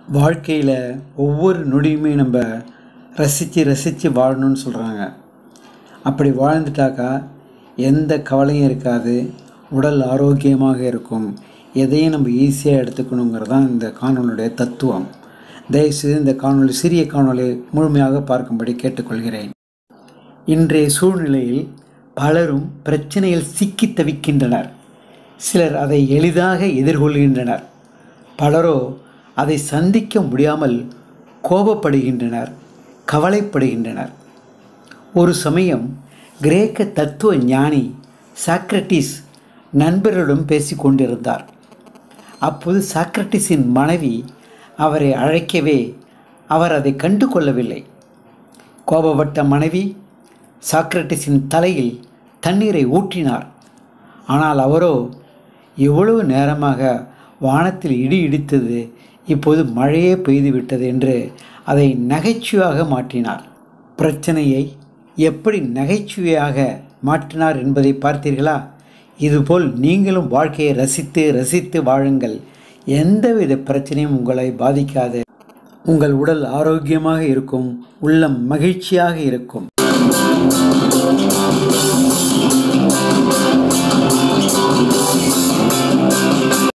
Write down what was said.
வாழ்க்கையில் ஒவ்வொரு நொடியுமே நம்ம ரசித்து ரசித்து வாழணும்னு சொல்கிறாங்க அப்படி வாழ்ந்துட்டாக்கா எந்த கவலையும் இருக்காது உடல் ஆரோக்கியமாக இருக்கும் எதையும் நம்ம ஈஸியாக எடுத்துக்கணுங்கிறது தான் இந்த காணொலியுடைய தத்துவம் தயவுசெய்து இந்த காணொளி சிறிய காணொளி முழுமையாக பார்க்கும்படி கேட்டுக்கொள்கிறேன் இன்றைய சூழ்நிலையில் பலரும் பிரச்சனையில் சிக்கி தவிக்கின்றனர் சிலர் அதை எளிதாக எதிர்கொள்கின்றனர் பலரோ அதை சந்திக்க முடியாமல் கோபப்படுகின்றனர் கவலைப்படுகின்றனர் ஒரு சமயம் கிரேக்க தத்துவ ஞானி சாக்ரட்டிஸ் நண்பரிடம் பேசிக் கொண்டிருந்தார் அப்போது சாக்ரட்டிஸின் மனைவி அவரை அழைக்கவே அவர் அதை கண்டு கொள்ளவில்லை கோபப்பட்ட மனைவி சாக்ரட்டிஸின் தலையில் தண்ணீரை ஊற்றினார் ஆனால் அவரோ எவ்வளவு நேரமாக வானத்தில் இடி இடித்தது இப்போது மழையே பெய்துவிட்டது என்று அதை நகைச்சுவையாக மாற்றினார் பிரச்சனையை எப்படி நகைச்சுவையாக மாற்றினார் என்பதை பார்த்தீர்களா இதுபோல் நீங்களும் வாழ்க்கையை ரசித்து ரசித்து வாழுங்கள் எந்தவித பிரச்சனையும் உங்களை பாதிக்காது உங்கள் உடல் ஆரோக்கியமாக இருக்கும் உள்ளம் மகிழ்ச்சியாக இருக்கும்